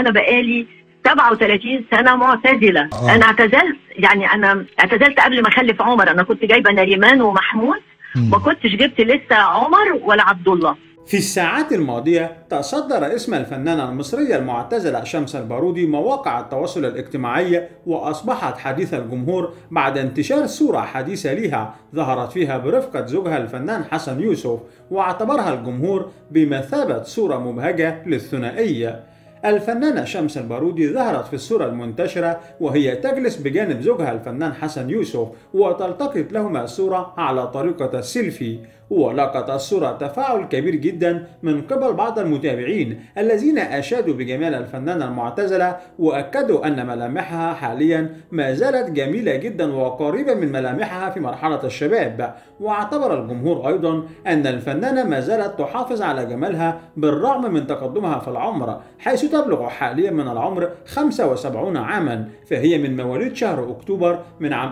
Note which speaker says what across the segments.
Speaker 1: انا بقالي 37 سنه معتزله
Speaker 2: آه.
Speaker 1: انا اعتزلت يعني انا اعتزلت قبل ما اخلف عمر انا كنت جايبه نريمان ومحمود
Speaker 2: مم.
Speaker 1: ما كنتش جبت لسه عمر ولا عبد الله
Speaker 3: في الساعات الماضية تصدر اسم الفنانة المصرية المعتزلة شمس البارودي مواقع التواصل الاجتماعي وأصبحت حديث الجمهور بعد انتشار صورة حديثة لها ظهرت فيها برفقة زوجها الفنان حسن يوسف واعتبرها الجمهور بمثابة صورة مبهجة للثنائية الفنانة شمس البارودي ظهرت في الصورة المنتشرة وهي تجلس بجانب زوجها الفنان حسن يوسف وتلتقط لهما الصورة على طريقة السيلفي ولقت الصورة تفاعل كبير جدا من قبل بعض المتابعين الذين أشادوا بجمال الفنانة المعتزلة وأكدوا أن ملامحها حاليا ما زالت جميلة جدا وقريبة من ملامحها في مرحلة الشباب واعتبر الجمهور أيضا أن الفنانة ما زالت تحافظ على جمالها بالرغم من تقدمها في العمر حيث تبلغ حاليا من العمر 75 عاما فهي من مواليد شهر أكتوبر من عام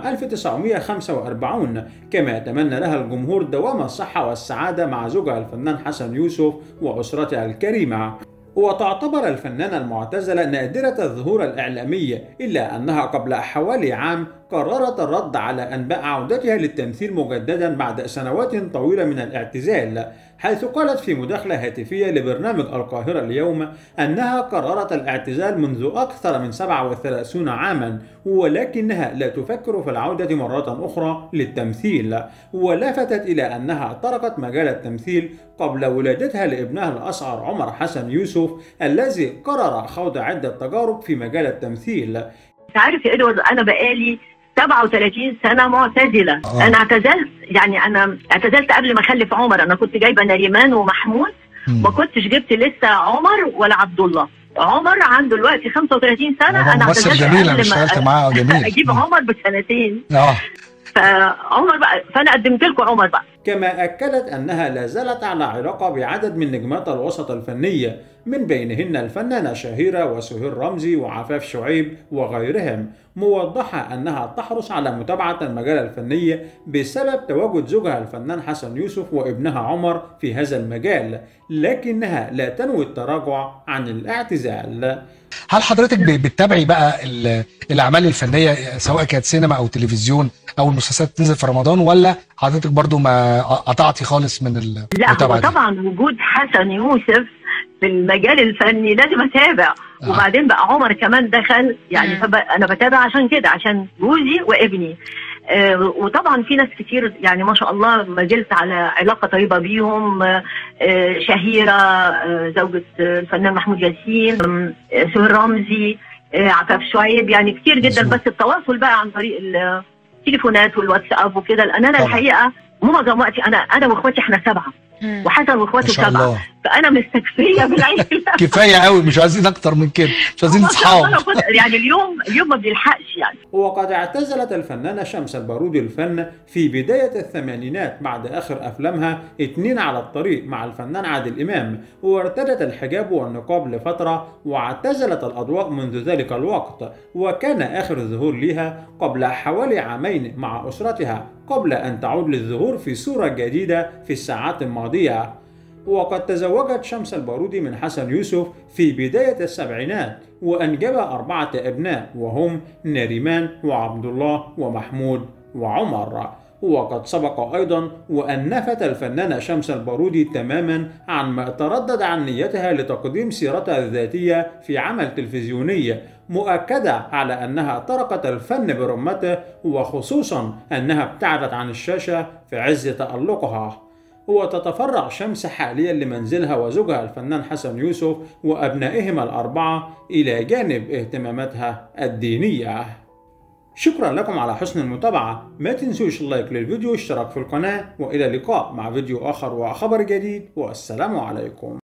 Speaker 3: 1945 كما يتمنى لها الجمهور دوام الصحة والسعادة مع زوجها الفنان حسن يوسف وأسرتها الكريمة وتعتبر الفنانة المعتزلة نادرة الظهور الإعلامية إلا أنها قبل حوالي عام قررت الرد على أنباء عودتها للتمثيل مجددا بعد سنوات طويلة من الاعتزال حيث قالت في مداخلة هاتفية لبرنامج القاهرة اليوم أنها قررت الاعتزال منذ أكثر من 37 عاما ولكنها لا تفكر في العودة مرة أخرى للتمثيل ولفتت إلى أنها تركت مجال التمثيل قبل ولادتها لابنها الأصغر عمر حسن يوسف الذي قرر خوض عدة تجارب في مجال التمثيل
Speaker 1: انت عارف يا ادوارد انا بقالي 37 سنه معتزله
Speaker 2: آه.
Speaker 1: انا اعتزلت يعني انا اعتزلت قبل ما اخلف عمر انا كنت جايبه نريمان ومحمود
Speaker 2: مم.
Speaker 1: ما كنتش جبت لسه عمر ولا عبد الله عمر عنده دلوقتي 35 سنه
Speaker 2: هو
Speaker 1: انا
Speaker 2: ممثل
Speaker 1: اعتزلت
Speaker 2: جميل
Speaker 1: قبل
Speaker 2: انا
Speaker 1: ما
Speaker 2: اشتغلت معاه جميل
Speaker 1: اجيب
Speaker 2: مم.
Speaker 1: عمر بسنتين
Speaker 2: اه
Speaker 1: فعمر بقى فانا قدمت لكم عمر بقى
Speaker 3: كما أكدت أنها لا زالت على علاقة بعدد من نجمات الوسط الفنية من بينهن الفنانة شهيرة وسهير رمزي وعفاف شعيب وغيرهم موضحة أنها تحرص على متابعة المجال الفني بسبب تواجد زوجها الفنان حسن يوسف وابنها عمر في هذا المجال لكنها لا تنوي التراجع عن الاعتزال
Speaker 2: هل حضرتك ب- بتتابعي بقى ال- الاعمال الفنيه سواء كانت سينما او تلفزيون او المسلسلات تنزل في رمضان ولا حضرتك برضو ما قطعتي خالص من
Speaker 1: لا هو
Speaker 2: المتابعه دي؟
Speaker 1: طبعا وجود حسن يوسف في المجال الفني لازم اتابع
Speaker 2: آه.
Speaker 1: وبعدين بقى عمر كمان دخل يعني
Speaker 4: مم.
Speaker 1: فب... انا بتابع عشان كده عشان جوزي وابني آه وطبعا في ناس كتير يعني ما شاء الله ما زلت على علاقه طيبه بيهم آه آه، شهيره آه زوجة آه، الفنان محمود ياسين آم، آه، سهير رمزي آه عفاف شعيب يعني كتير جدا
Speaker 2: مظبوط.
Speaker 1: بس التواصل بقى عن طريق التليفونات والواتساب وكده لان انا
Speaker 2: طبعا.
Speaker 1: الحقيقه معظم وقتي انا انا واخواتي احنا سبعه
Speaker 4: مم.
Speaker 1: وحسن
Speaker 2: ما
Speaker 1: واخواته
Speaker 2: شاء
Speaker 1: سبعه
Speaker 2: الله
Speaker 1: فانا مستكفيه بالعيله
Speaker 2: كفايه قوي مش عايزين اكتر من كده مش عايزين
Speaker 1: ما شاء الله
Speaker 2: اصحاب
Speaker 1: أنا كنت- يعني اليوم اليوم ما بيلحقش يعني
Speaker 3: وقد اعتزلت الفنانة شمس البارودي الفن في بداية الثمانينات بعد آخر أفلامها اتنين على الطريق مع الفنان عادل إمام وارتدت الحجاب والنقاب لفترة واعتزلت الأضواء منذ ذلك الوقت وكان آخر ظهور لها قبل حوالي عامين مع أسرتها قبل أن تعود للظهور في صورة جديدة في الساعات الماضية وقد تزوجت شمس البارودي من حسن يوسف في بداية السبعينات وأنجب أربعة أبناء وهم نريمان وعبد الله ومحمود وعمر وقد سبق أيضا وأن نفت الفنانة شمس البارودي تماما عن ما تردد عن نيتها لتقديم سيرتها الذاتية في عمل تلفزيوني مؤكدة على أنها تركت الفن برمته وخصوصا أنها ابتعدت عن الشاشة في عز تألقها وتتفرع شمس حاليا لمنزلها وزوجها الفنان حسن يوسف وأبنائهما الأربعة إلى جانب اهتماماتها الدينية شكرا لكم على حسن المتابعة ما تنسوش اللايك للفيديو اشتراك في القناة وإلى اللقاء مع فيديو آخر وخبر جديد والسلام عليكم